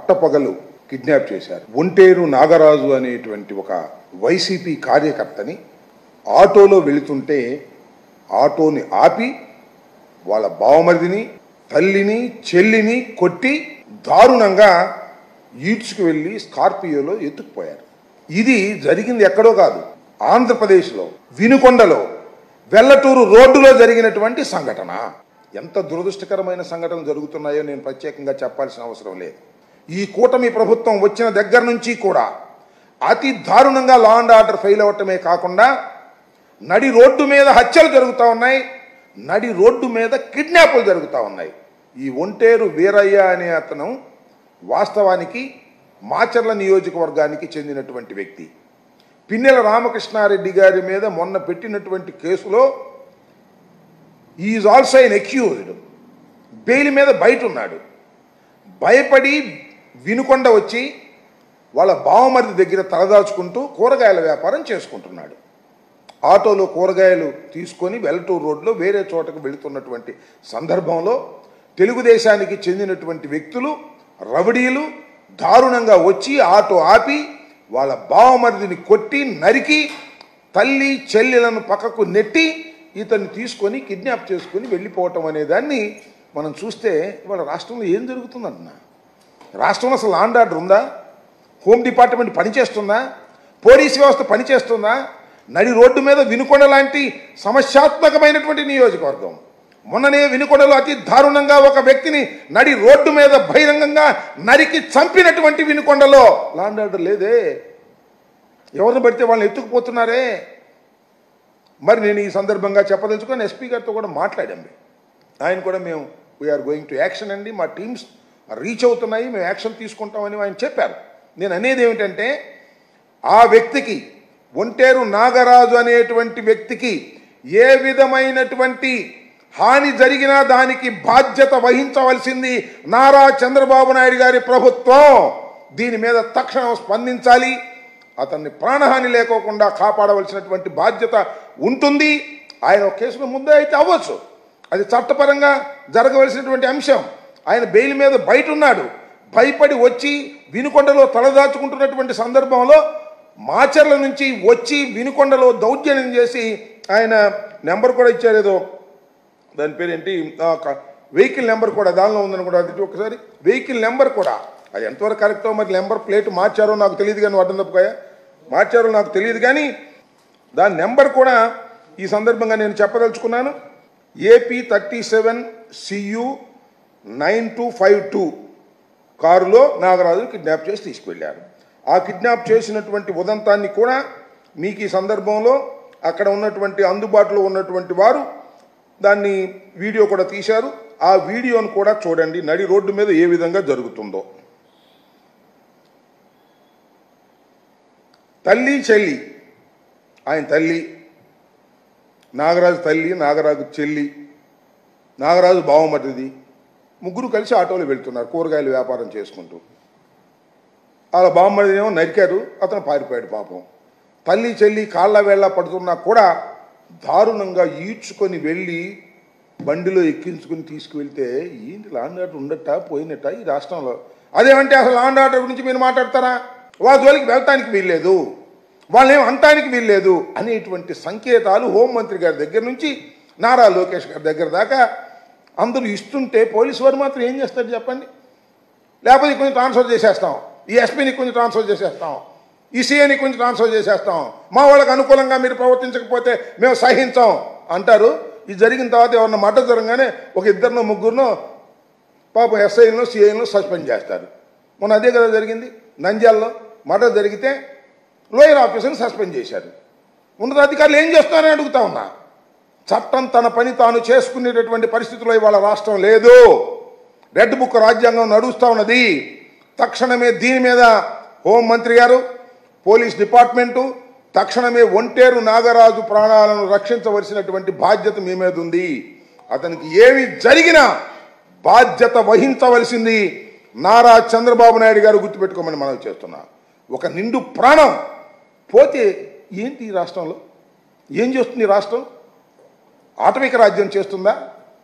పట్టపగలు కిడ్నాప్ చేశారు ఒంటేరు నాగరాజు అనేటువంటి ఒక వైసీపీ కార్యకర్తని ఆటోలో వెళుతుంటే ఆటోని ఆపి వాళ్ళ బావమరిదిని తల్లిని చెల్లిని కొట్టి దారుణంగా ఈడ్చుకు వెళ్ళి స్కార్పియోలో ఎత్తుకుపోయారు ఇది జరిగింది ఎక్కడో కాదు ఆంధ్రప్రదేశ్లో వినుకొండలో వెల్లటూరు రోడ్డులో జరిగినటువంటి సంఘటన ఎంత దురదృష్టకరమైన సంఘటనలు జరుగుతున్నాయో నేను ప్రత్యేకంగా చెప్పాల్సిన అవసరం లేదు ఈ కూటమి ప్రభుత్వం వచ్చిన దగ్గర నుంచి కూడా అతి దారుణంగా లా అండ్ ఆర్డర్ ఫెయిల్ అవటమే కాకుండా నడి రోడ్డు మీద హత్యలు జరుగుతూ ఉన్నాయి నడి రోడ్డు మీద కిడ్నాపులు జరుగుతూ ఉన్నాయి ఈ ఒంటేరు వీరయ్య అనే అతను వాస్తవానికి మాచర్ల నియోజకవర్గానికి చెందినటువంటి వ్యక్తి పిన్నెల రామకృష్ణారెడ్డి గారి మీద మొన్న పెట్టినటువంటి కేసులో is also an accused bail మీద బయట ఉన్నాడు భయపడి వినుకొండ వచ్చి వాళ్ళ బావమరిది దగ్గర తలదాచుకుంటూ కూరగాయల వ్యాపారం చేసుకుంటున్నాడు ఆటోలో కూరగాయలు తీసుకొని వెల్లటూరు రోడ్లో వేరే చోటకు వెళుతున్నటువంటి సందర్భంలో తెలుగుదేశానికి చెందినటువంటి వ్యక్తులు రవడీలు దారుణంగా వచ్చి ఆటో ఆపి వాళ్ళ బావమరిదిని కొట్టి నరికి తల్లి చెల్లెలను పక్కకు నెట్టి ఇతన్ని తీసుకొని కిడ్నాప్ చేసుకొని వెళ్ళిపోవటం అనే దాన్ని మనం చూస్తే ఇవాళ రాష్ట్రంలో ఏం జరుగుతుందన్న రాష్ట్రంలో అసలు లాండ్ ఆర్డర్ ఉందా హోమ్ డిపార్ట్మెంట్ పనిచేస్తుందా పోలీస్ వ్యవస్థ పనిచేస్తుందా నడి రోడ్డు మీద వినుకొండ లాంటి సమస్యాత్మకమైనటువంటి నియోజకవర్గం మొన్ననే వినుకొండలో అతి దారుణంగా ఒక వ్యక్తిని నడి రోడ్డు మీద బహిరంగంగా నరికి చంపినటువంటి వినుకొండలో లాండ్ ఆర్డర్ లేదే ఎవరిని పడితే వాళ్ళని ఎత్తుకుపోతున్నారే మరి నేను ఈ సందర్భంగా చెప్పదలుచుకొని ఎస్పీ గారితో కూడా మాట్లాడాం ఆయన కూడా మేము వీఆర్ గోయింగ్ టు యాక్షన్ అండి మా టీమ్స్ రీచ్ అవుతున్నాయి మేము యాక్షన్ తీసుకుంటామని ఆయన చెప్పారు నేను అనేది ఏమిటంటే ఆ వ్యక్తికి ఒంటేరు నాగరాజు అనేటువంటి వ్యక్తికి ఏ విధమైనటువంటి హాని జరిగినా దానికి బాధ్యత వహించవలసింది నారా చంద్రబాబు నాయుడు గారి ప్రభుత్వం దీని మీద తక్షణం స్పందించాలి అతన్ని ప్రాణహాని లేకోకుండా కాపాడవలసినటువంటి బాధ్యత ఉంటుంది ఆయన ఒక కేసులో ముందే అయితే అవ్వచ్చు అది చట్టపరంగా జరగవలసినటువంటి అంశం ఆయన బెయిల్ మీద బయట ఉన్నాడు భయపడి వచ్చి వినుకొండలో తలదాచుకుంటున్నటువంటి సందర్భంలో మాచర్ల నుంచి వచ్చి వినుకొండలో దౌర్జన్యం చేసి ఆయన నెంబర్ కూడా ఇచ్చారు ఏదో దాని పేరు ఏంటి వెహికల్ నెంబర్ కూడా దానిలో ఉందని కూడా అది ఒకసారి వెహికల్ నెంబర్ కూడా అది ఎంతవరకు కరెక్టో మరి నెంబర్ ప్లేట్ మార్చారో నాకు తెలియదు కానీ అడ్డం తప్పుకోయా మార్చారో నాకు తెలియదు కానీ దాని నెంబర్ కూడా ఈ సందర్భంగా నేను చెప్పదలుచుకున్నాను AP thirty seven C U nine two five two కారులో నాగరాజు కిడ్నాప్ చేసి తీసుకువెళ్ళారు ఆ కిడ్నాప్ చేసినటువంటి ఉదంతాన్ని కూడా మీకు ఈ సందర్భంలో అక్కడ ఉన్నటువంటి అందుబాటులో ఉన్నటువంటి వారు దాన్ని వీడియో కూడా తీశారు ఆ వీడియోను కూడా చూడండి నడి రోడ్డు మీద ఏ విధంగా జరుగుతుందో తల్లి చెల్లి ఆయన తల్లి నాగరాజు తల్లి నాగరాజు చెల్లి నాగరాజు బావమరిది ముగ్గురు కలిసి ఆటోలో వెళ్తున్నారు కూరగాయల వ్యాపారం చేసుకుంటూ వాళ్ళ బావమరిదినేమో నరికారు అతను పారిపోయాడు పాపం తల్లి చెల్లి కాళ్ళ వేళ్ళ పడుతున్నా కూడా దారుణంగా ఈడ్చుకొని వెళ్ళి బండిలో ఎక్కించుకుని తీసుకువెళ్తే ఏంటి లాండ్ ఆర్డర్ ఉండట పోయినట్ట ఈ రాష్ట్రంలో అదేమంటే అసలు లాండ్ ఆర్డర్ గురించి మీరు మాట్లాడతారా వాళ్ళ జోలికి వెళ్ళటానికి వీల్లేదు వాళ్ళేం అంటానికి వీల్లేదు అనేటువంటి సంకేతాలు హోంమంత్రి గారి దగ్గర నుంచి నారా లోకేష్ గారి దగ్గర దాకా అందరూ ఇస్తుంటే పోలీసు వారు మాత్రం ఏం చేస్తారు చెప్పండి లేకపోతే కొంచెం ట్రాన్స్ఫర్ చేసేస్తాం ఈ ఎస్పీని కొంచెం ట్రాన్స్ఫర్ చేసేస్తాం ఈ సీఏని కొంచెం ట్రాన్స్ఫర్ చేసేస్తాం మా వాళ్ళకి అనుకూలంగా మీరు ప్రవర్తించకపోతే మేము సహించాం అంటారు ఇది జరిగిన తర్వాత ఎవరన్నా మడ్డ జరగగానే ఒక ఇద్దరినో ముగ్గురునో పాపం ఎస్ఐలను సిఐలను సస్పెండ్ చేస్తారు మొన్న అదే కదా జరిగింది నంద్యాలలో మర్డర్ జరిగితే లోయర్ ఆఫీసర్ని సస్పెండ్ చేశారు ఉన్నతాధికారులు ఏం చేస్తారని అడుగుతా ఉన్నా చట్టం తన పని తాను చేసుకునేటటువంటి పరిస్థితిలో ఇవాళ రాష్ట్రం లేదు రెడ్ బుక్ రాజ్యాంగం నడుస్తూ ఉన్నది తక్షణమే దీని మీద హోంమంత్రి గారు పోలీస్ డిపార్ట్మెంటు తక్షణమే ఒంటేరు నాగరాజు ప్రాణాలను రక్షించవలసినటువంటి బాధ్యత మీ మీద ఉంది అతనికి ఏమి జరిగినా బాధ్యత వహించవలసింది నారా చంద్రబాబు నాయుడు గారు గుర్తుపెట్టుకోమని మనం చేస్తున్నా ఒక నిండు ప్రాణం పోతే ఏంటి ఈ రాష్ట్రంలో ఏం చేస్తుంది ఈ రాష్ట్రం ఆటవిక రాజ్యం చేస్తుందా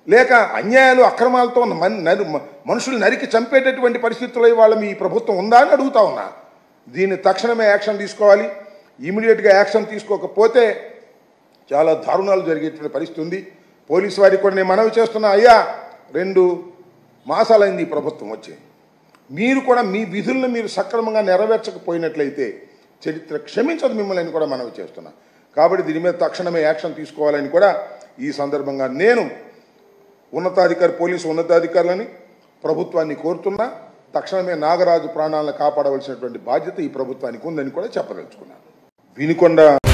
లేక అన్యాయాలు అక్రమాలతో మన్- నరి- మ- మనుషులు నరికి చంపేటటువంటి పరిస్థితుల్లో ఇవాళ మీ ప్రభుత్వం ఉందా అని అడుగుతా ఉన్నా దీన్ని తక్షణమే యాక్షన్ తీసుకోవాలి ఇమీడియట్గా యాక్షన్ తీసుకోకపోతే చాలా దారుణాలు జరిగేటువంటి పరిస్థితి ఉంది పోలీసు వారికి కూడా నేను మనవి చేస్తున్నా అయ్యా రెండు మాసాలైంది ఈ ప్రభుత్వం వచ్చి మీరు కూడా మీ విధులను మీరు సక్రమంగా నెరవేర్చకపోయినట్లయితే చరిత్ర క్షమించదు మిమ్మల్ని అని కూడా మనవి చేస్తున్నా కాబట్టి దీని మీద తక్షణమే యాక్షన్ తీసుకోవాలని కూడా ఈ సందర్భంగా నేను ఉన్నతాధికారి పోలీసు ఉన్నతాధికారులని ప్రభుత్వాన్ని కోరుతున్నా తక్షణమే నాగరాజు ప్రాణాలను కాపాడవలసినటువంటి బాధ్యత ఈ ప్రభుత్వానికి ఉందని కూడా చెప్పదలుచుకున్నాను వినుకొండ